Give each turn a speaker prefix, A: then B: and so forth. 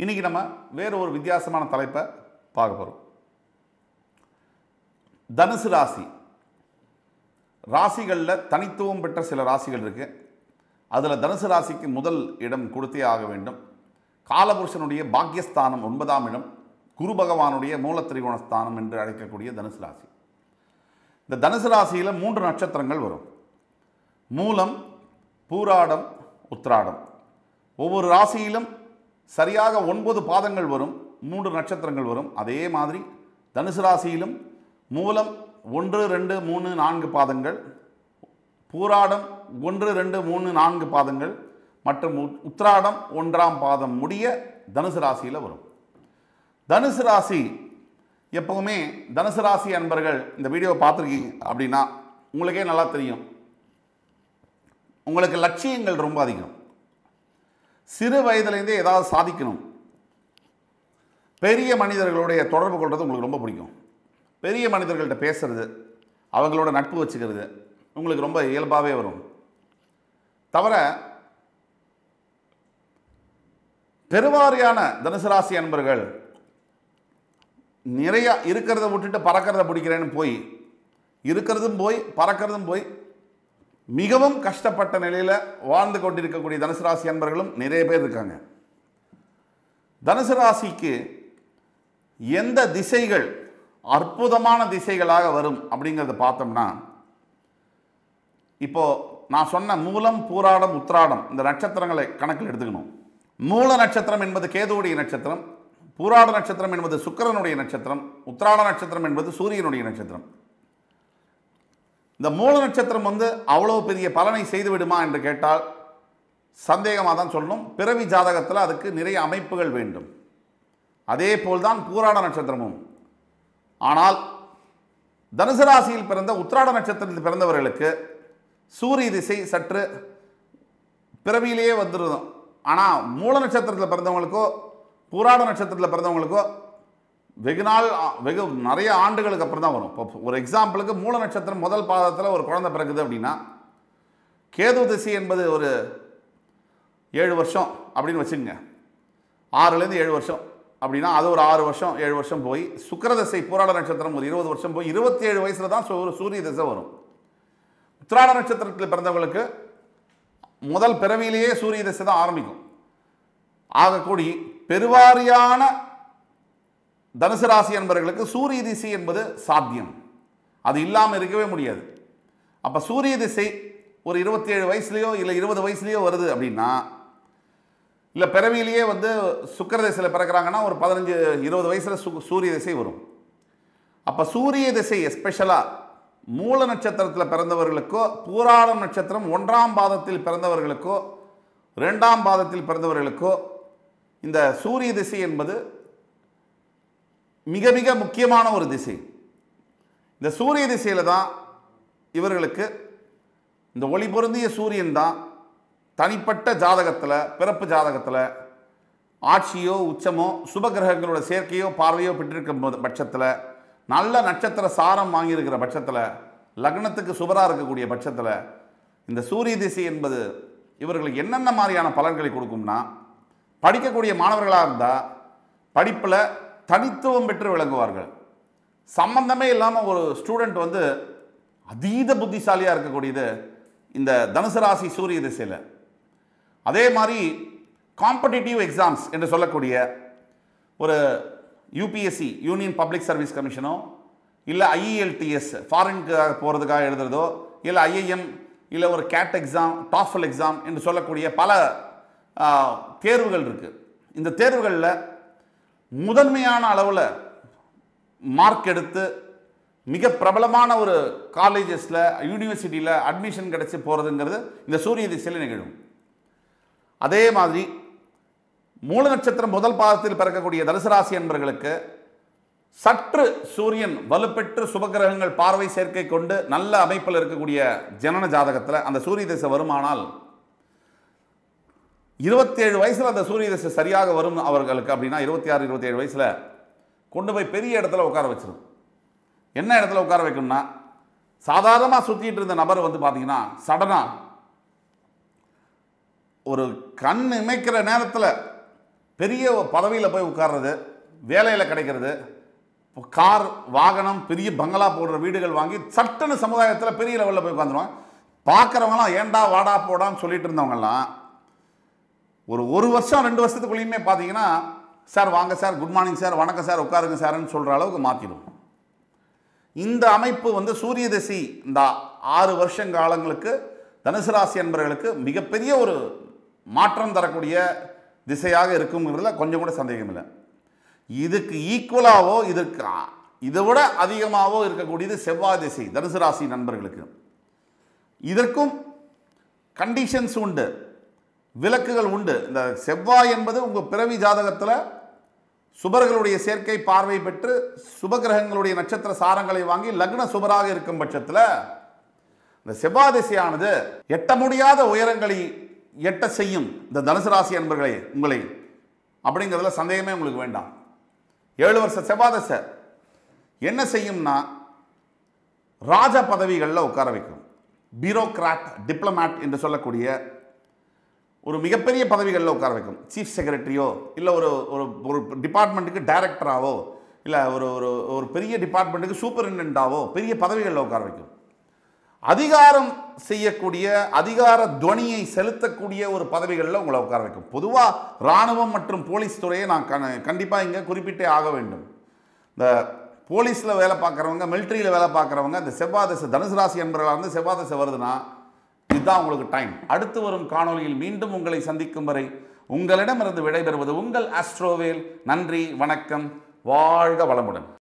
A: இன்னைக்கு நம்ம வேறு ஒரு வித்தியாசமான தலைப்பை பார்க்க போகிறோம் தனுசு ராசி ராசிகளில் தனித்துவம் பெற்ற சில ராசிகள் இருக்கு அதில் தனுசு ராசிக்கு முதல் இடம் கொடுத்தே ஆக வேண்டும் காலபுருஷனுடைய பாக்கியஸ்தானம் ஒன்பதாம் இடம் குரு பகவானுடைய மூலத்திரிகோண ஸ்தானம் என்று அழைக்கக்கூடிய தனுசு ராசி இந்த தனுசு ராசியில் மூன்று நட்சத்திரங்கள் வரும் மூலம் பூராடம் உத்ராடம் ஒவ்வொரு ராசியிலும் சரியாக ஒன்பது பாதங்கள் வரும் மூன்று நட்சத்திரங்கள் வரும் அதே மாதிரி தனுசு ராசியிலும் மூலம் ஒன்று ரெண்டு மூணு நான்கு பாதங்கள் பூராடம் ஒன்று ரெண்டு மூணு நான்கு பாதங்கள் மற்றும் உத்- உத்ராடம் ஒன்றாம் பாதம் முடிய தனுசு ராசியில் வரும் தனுசு ராசி எப்பவுமே தனுசு ராசி அன்பர்கள் இந்த வீடியோவை பார்த்துருக்கீங்க அப்படின்னா உங்களுக்கே நல்லா தெரியும் உங்களுக்கு லட்சியங்கள் ரொம்ப அதிகம் சிறு வயதுலேருந்தே ஏதாவது சாதிக்கணும் பெரிய மனிதர்களுடைய தொடர்பு கொள்வது உங்களுக்கு ரொம்ப பிடிக்கும் பெரிய மனிதர்கள்ட்ட பேசுறது அவங்களோட நட்பு வச்சுக்கிறது உங்களுக்கு ரொம்ப இயல்பாகவே வரும் தவிர பெருவாரியான தனுசு ராசி அன்பர்கள் நிறைய இருக்கிறத விட்டுட்டு பறக்கிறத பிடிக்கிறேன்னு போய் இருக்கிறதும் போய் பறக்கிறதும் போய் மிகவும் கஷ்டப்பட்ட நிலையில் வாழ்ந்து கொண்டிருக்கக்கூடிய தனுசு ராசி அன்பர்களும் நிறைய பேர் இருக்காங்க தனுசு ராசிக்கு எந்த திசைகள் அற்புதமான திசைகளாக வரும் அப்படிங்கிறத பார்த்தோம்னா இப்போ நான் சொன்ன மூலம் பூராடம் உத்ராடம் இந்த நட்சத்திரங்களை கணக்கில் எடுத்துக்கணும் மூல நட்சத்திரம் என்பது கேதுவுடைய நட்சத்திரம் பூராட நட்சத்திரம் என்பது சுக்கிரனுடைய நட்சத்திரம் உத்ராட நட்சத்திரம் என்பது சூரியனுடைய நட்சத்திரம் இந்த மூல நட்சத்திரம் வந்து அவ்வளோ பெரிய பலனை செய்து விடுமா என்று கேட்டால் சந்தேகமாக தான் சொல்லணும் பிறவி ஜாதகத்தில் அதுக்கு நிறைய அமைப்புகள் வேண்டும் அதே போல்தான் பூராட நட்சத்திரமும் ஆனால் தனுசு ராசியில் பிறந்த உத்ராட நட்சத்திரத்தில் பிறந்தவர்களுக்கு சூரிய திசை சற்று பிறவியிலேயே வந்துடும் ஆனால் மூல நட்சத்திரத்தில் பிறந்தவங்களுக்கோ பூராட நட்சத்திரத்தில் பிறந்தவங்களுக்கோ வெகு நாள் ஆ- வெகு நிறைய ஆண்டுகளுக்கு அப்புறம் தான் வரும் இப்போ ஒரு எக்ஸாம்பிளுக்கு மூல நட்சத்திரம் முதல் பாதத்தில் ஒரு குழந்தை பிறகுது அப்படின்னா கேது திசை என்பது ஒரு ஏழு வருஷம் அப்படின்னு வச்சுக்கங்க ஆறுலேருந்து ஏழு வருஷம் அப்படின்னா அது ஒரு ஆறு வருஷம் ஏழு வருஷம் போய் சுக்கிரதசை பூராட நட்சத்திரம் ஒரு இருபது வருஷம் போய் இருபத்தி ஏழு வயசில் தான் சூ- சூரிய திசை வரும் உத்திராட நட்சத்திரத்தில் பிறந்தவங்களுக்கு முதல் பிறவியிலேயே சூரிய திசை தான் ஆரம்பிக்கும் ஆகக்கூடி பெருவாரியான தனுசு ராசி என்பவர்களுக்கு சூரிய திசை என்பது சாத்தியம் அது இல்லாமல் இருக்கவே முடியாது அப்போ சூரிய திசை ஒரு இருபத்தேழு வயசுலேயோ இல்லை இருபது வயசுலேயோ வருது அப்படின்னா இல்லை பிறவியிலேயே வந்து சுக்கிர திசையில் பிறக்கிறாங்கன்னா ஒரு பதினஞ்சு இருபது வயசில் சு சூரிய திசை வரும் அப்போ சூரிய திசை எஸ்பெஷலாக மூல நட்சத்திரத்தில் பிறந்தவர்களுக்கோ பூராடம் நட்சத்திரம் ஒன்றாம் பாதத்தில் பிறந்தவர்களுக்கோ ரெண்டாம் பாதத்தில் பிறந்தவர்களுக்கோ இந்த சூரிய திசை என்பது மிக மிக முக்கியமான ஒரு திசை இந்த சூரிய திசையில் தான் இவர்களுக்கு இந்த ஒளி பொருந்திய சூரியன் தான் தனிப்பட்ட ஜாதகத்தில் பிறப்பு ஜாதகத்தில் ஆட்சியோ உச்சமோ சுபகிரகங்களோட சேர்க்கையோ பார்வையோ பெற்றிருக்கும் போது பட்சத்தில் நல்ல நட்சத்திர சாரம் வாங்கியிருக்கிற பட்சத்தில் லக்னத்துக்கு சுபராக இருக்கக்கூடிய பட்சத்தில் இந்த சூரிய திசை என்பது இவர்களுக்கு என்னென்ன மாதிரியான பலன்களை கொடுக்கும்னா படிக்கக்கூடிய மாணவர்களாக இருந்தால் படிப்பில் தனித்துவம் பெற்று விளங்குவார்கள் சம்பந்தமே இல்லாமல் ஒரு ஸ்டூடெண்ட் வந்து அதீத புத்திசாலியாக இருக்கக்கூடியது இந்த தனுசு ராசி சூரிய திசையில் அதே மாதிரி காம்படிட்டிவ் எக்ஸாம்ஸ் என்று சொல்லக்கூடிய ஒரு யூபிஎஸ்சி யூனியன் பப்ளிக் சர்வீஸ் கமிஷனோ இல்லை ஐஇஎல்டிஎஸ் ஃபாரினுக்காக போகிறதுக்காக எழுதுறதோ இல்லை ஐஐஎம் இல்லை ஒரு கேட் எக்ஸாம் டாஃபல் எக்ஸாம் என்று சொல்லக்கூடிய பல ஆ, தேர்வுகள் இருக்குது இந்த தேர்வுகளில் முதன்மையான அளவில் மார்க் எடுத்து மிக பிரபலமான ஒரு காலேஜஸில் யூனிவர்சிட்டியில் அட்மிஷன் கிடச்சி போகிறதுங்கிறது இந்த சூரிய திசையில் நிகழும் அதே மாதிரி மூல நட்சத்திரம் முதல் பாதத்தில் பிறக்கக்கூடிய தனுசு ராசி என்பவர்களுக்கு சற்று சூரியன் வலுப்பெற்று சுபகிரகங்கள் பார்வை சேர்க்கை கொண்டு நல்ல அமைப்பில் இருக்கக்கூடிய ஜனன ஜாதகத்தில் அந்த சூரிய திசை வருமானால் இருபத்தேழு வயசில் அந்த சூரிய திசை சரியாக வரும் அவர்களுக்கு அப்படின்னா இருபத்தி ஆறு இருபத்தேழு வயசில் கொண்டு போய் பெரிய இடத்துல உட்கார வச்சிரும் என்ன இடத்துல உட்கார வைக்கணும்னா சாதாரணமாக சுற்றிட்டு இருந்த நபர் வந்து பார்த்தீங்கன்னா சடனாக ஒரு கண் இமைக்கிற நேரத்தில் பெரிய பதவியில் போய் உட்கார்றது வேலையில் கிடைக்கிறது கார் வாகனம் பெரிய பங்களா போடுற வீடுகள் வாங்கி சட்டுன்னு சமுதாயத்தில் பெரிய லெவலில் போய் உட்காந்துருவாங்க பார்க்குறவங்களாம் ஏண்டா வாடா போடான்னு சொல்லிட்டு இருந்தவங்கலாம் ஒரு ஒரு வருஷம் ரெண்டு வருஷத்துக்குள்ளேயுமே பார்த்தீங்கன்னா சார் வாங்க சார் குட் மார்னிங் சார் வணக்கம் சார் உட்காருங்க சார்னு சொல்கிற அளவுக்கு மாற்றிடும் இந்த அமைப்பு வந்து சூரிய திசை இந்த ஆறு வருஷம் காலங்களுக்கு தனுசு ராசி என்பவர்களுக்கு மிகப்பெரிய ஒரு மாற்றம் தரக்கூடிய திசையாக இருக்குங்கிறதுல கொஞ்சம் கூட சந்தேகம் இல்லை இதுக்கு ஈக்குவலாவோ இதற்கு அ- இதை விட அதிகமாகவோ இருக்கக்கூடியது செவ்வாய் திசை தனுசு ராசி நண்பர்களுக்கு இதற்கும் கண்டிஷன்ஸ் உண்டு விலக்குகள் உண்டு இந்த செவ்வாய் என்பது உங்கள் பிறவி ஜாதகத்தில் சுபர்களுடைய சேர்க்கை பார்வை பெற்று சுபகிரகங்களுடைய நட்சத்திர சாரங்களை வாங்கி லக்ன சுபராக இருக்கும் பட்சத்தில் இந்த செவ்வாய் திசையானது எட்ட முடியாத உயரங்களை எட்ட செய்யும் இந்த தனுசு ராசி அன்பர்களே உங்களை அப்படிங்கிறதுல சந்தேகமே உங்களுக்கு வேண்டாம் ஏழு வருஷ செவ்வாய் திசை என்ன செய்யும்னா ராஜ பதவிகளில் உட்கார வைக்கும் பியூரோக்ராட் டிப்ளமேட் என்று சொல்லக்கூடிய ஒரு மிகப்பெரிய பதவிகளில் உட்கார வைக்கும் சீஃப் செக்ரட்டரியோ இல்லை ஒரு ஒரு ஒரு டிபார்ட்மெண்ட்டுக்கு டைரக்டராவோ இல்லை ஒரு ஒரு ஒரு பெரிய டிபார்ட்மெண்ட்டுக்கு சூப்பரிண்டென்டாவோ பெரிய பதவிகளில் உட்கார வைக்கும் அதிகாரம் செய்யக்கூடிய அதிகார துவனியை செலுத்தக்கூடிய ஒரு பதவிகளில் உங்களை உட்கார வைக்கும் பொதுவாக இராணுவம் மற்றும் போலீஸ் துறையை நான் கண்டிப்பாக இங்கே குறிப்பிட்டே ஆக வேண்டும் இந்த போலீஸில் வேலை பார்க்குறவங்க மிலிட்ரியில் வேலை பார்க்குறவங்க இந்த செவ்வாதசை தனுசு ராசி என்பவர்களாக இருந்து செவ்வாதசை வருதுன்னா இதுதான் உங்களுக்கு டைம் அடுத்து வரும் காணொளியில் மீண்டும் உங்களை சந்திக்கும் வரை உங்களிடமிருந்து விடைபெறுவது உங்கள் ஆஸ்ட்ரோவேல் நன்றி வணக்கம் வாழ்க வளமுடன்